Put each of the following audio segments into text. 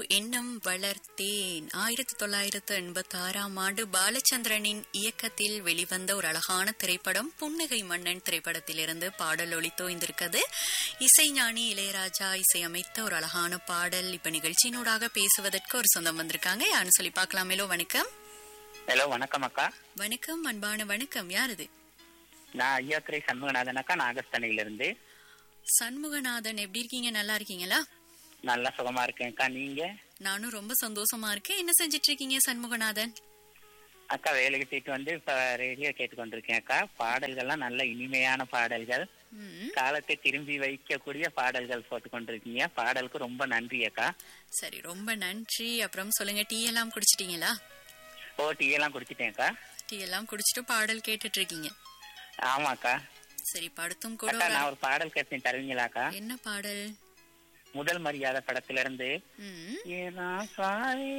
எண்ணம் வளர்த்தேன் ஆயிரத்தி தொள்ளாயிரத்து எண்பத்தி ஆறாம் ஆண்டு பாலச்சந்திரனின் இயக்கத்தில் வெளிவந்த ஒரு அழகான திரைப்படம் புன்னகை மன்னன் திரைப்படத்திலிருந்து பாடல் ஒளித்தோய்ந்திருக்கிறது இசைஞானி இளையராஜா இசையமைத்த ஒரு அழகான பாடல் இப்ப நிகழ்ச்சியினூடாக பேசுவதற்கு ஒரு சொந்தம் வந்திருக்காங்க யாருன்னு சொல்லி பார்க்கலாமேலோ வணக்கம் ஹலோ வணக்கம் அக்கா வணக்கம் அன்பான வணக்கம் யார் இது நான் ஐயாத்துறை சண்முகநாதன் அக்கா நாகஸ்தனையில இருந்து சண்முகநாதன் எப்படி இருக்கீங்க நல்லா இருக்கீங்களா நல்லா சுகமா இருக்கேன் அக்கா நீங்க நானும் ரொம்ப சந்தோஷமா இருக்கேன் என்ன செஞ்சிட்டு இருக்கீங்க சண்முகநாதன் அக்கா வேலைக்கு போயிட்டு வந்து இப்ப ரேடியோ கேட்டுக்கொண்டிருக்கேன் அக்கா பாடல்கள்லாம் நல்ல இனிமையான பாடல்கள் ம், காலத்தை திரும்பி வைக்கக்கூடிய பாடல்கள் போட்டு கொண்டிருக்கீங்க பாடலுக்கு ரொம்ப நன்றி அக்கா சரி ரொம்ப நன்றி அப்புறம் சொல்லுங்க டீ எல்லாம் குடிச்சிட்டீங்களா ஓ டீ எல்லாம் குடிச்சிட்டேன் அக்கா டீ எல்லாம் குடிச்சிட்டு பாடல் கேட்டுட்டு இருக்கீங்க ஆமா அக்கா சரி படுத்தும் கூட அக்கா ஒரு- நான் ஒரு பாடல் கேட்டேன் தருவீங்களாக்கா என்ன பாடல் முதல் மரியாதை படத்துல இருந்து ம், ஏராசாயே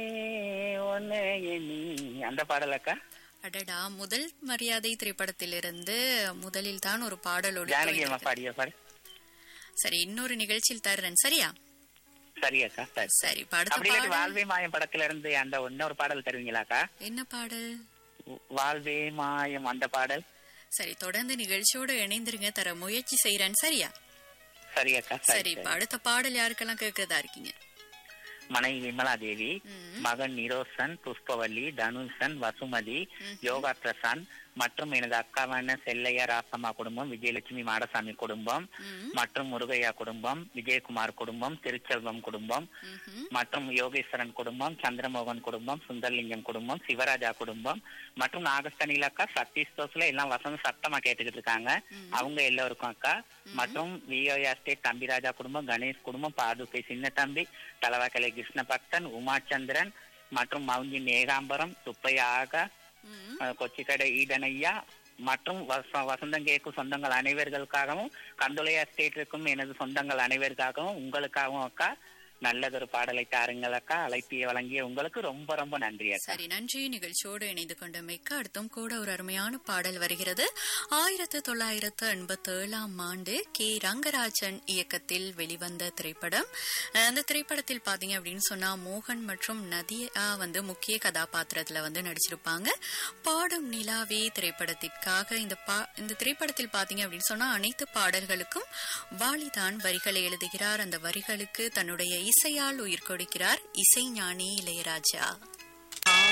உன்னை எண்ணி அந்த பாடல் அக்கா அடடா முதல் மரியாதை திரைப்படத்திலிருந்து முதலில் தான் ஒரு பாடலோடு ஜானகி அம்மா பாடிய பாடல் சரி இன்னொரு நிகழ்ச்சியில் தர்றேன் சரியா சரி அக்கா சரி சரி படுத்த அப்படி இல்லாட்டி பாடல் வாழ்வே மாயம் படத்துல இருந்து அந்த இன்னொரு பாடல் தருவீங்களாக்கா என்ன பாடல் வாழ்வே மாயம் அந்த பாடல் சரி தொடர்ந்து நிகழ்ச்சியோடு இணைந்திருங்க தர முயற்சி செய்யறேன் சரியா சரி அக்கா சரி சரி இப்ப அடுத்த பாடல் யாருக்கெல்லாம் கேட்கறதா இருக்கீங்க மனைவி விமலா தேவி ம். மகன் நிரோசன் புஷ்பவல்லி தனுஷன் வசுமதி யோகா பிரசாந்த் மற்றும் எனது அக்காவான செல்லையா ராசம்மா குடும்பம் விஜயலட்சுமி மாடசாமி குடும்பம் ம், மற்றும் முருகையா குடும்பம் விஜயகுமார் குடும்பம் திருச்செல்வம் குடும்பம் ம்ஹும். மற்றும் யோகேஸ்வரன் குடும்பம் சந்திரமோகன் குடும்பம் சுந்தர்லிங்கம் குடும்பம் சிவராஜா குடும்பம் மற்றும் நாகஸ்தனில அக்கா சதீஷ் தோஸ்ல எல்லாம் வசந்த சத்தமா கேட்டுக்கிட்டு இருக்காங்க அவங்க எல்லோருக்கும் அக்கா மற்றும் விஓஆர் ஸ்டேட் தம்பிராஜா குடும்பம் கணேஷ் குடும்பம் பாதுகை சின்ன தம்பி தலவாக்கலை கிருஷ்ண பக்தன் உமாச்சந்திரன் மற்றும் மவுஞ்சின் ஏகாம்பரம் சுப்பையா ஆகா ம், அஹ், கொச்சிக்கடை ஈடனையா மற்றும் வச- வசந்தம் கேட்கும் சொந்தங்கள் அனைவர்களுக்காகவும் கந்துளையா ஸ்டேட்டிற்கும் எனது சொந்தங்கள் அனைவருக்காகவும் உங்களுக்காகவும் அக்கா நல்லதொரு பாடலை தாருங்கள் அக்கா அழைப்பிய வழங்கிய உங்களுக்கு ரொம்ப ரொம்ப நன்றி அக்கா சரி நன்றி நிகழ்ச்சியோடு இணைந்து கொண்டமைக்கு அடுத்தும் கூட ஒரு அருமையான பாடல் வருகிறது ஆயிரத்து தொள்ளாயிரத்து எண்பத்தி ஏழாம் ஆண்டு கே ரங்கராஜன் இயக்கத்தில் வெளிவந்த திரைப்படம் அஹ் அந்த திரைப்படத்தில் பாத்தீங்க அப்படின்னு சொன்னா மோகன் மற்றும் நதியா வந்து முக்கிய கதாபாத்திரத்துல வந்து நடிச்சிருப்பாங்க பாடும் நிலாவே திரைப்படத்திற்காக இந்த பா இந்த திரைப்படத்தில் பாத்தீங்க அப்படின்னு சொன்னா அனைத்து பாடல்களுக்கும் வாலிதான் வரிகளை எழுதுகிறார் அந்த வரிகளுக்கு தன்னுடைய இசையால் உயிர் கொடுக்கிறார் இசைஞானி இளையராஜா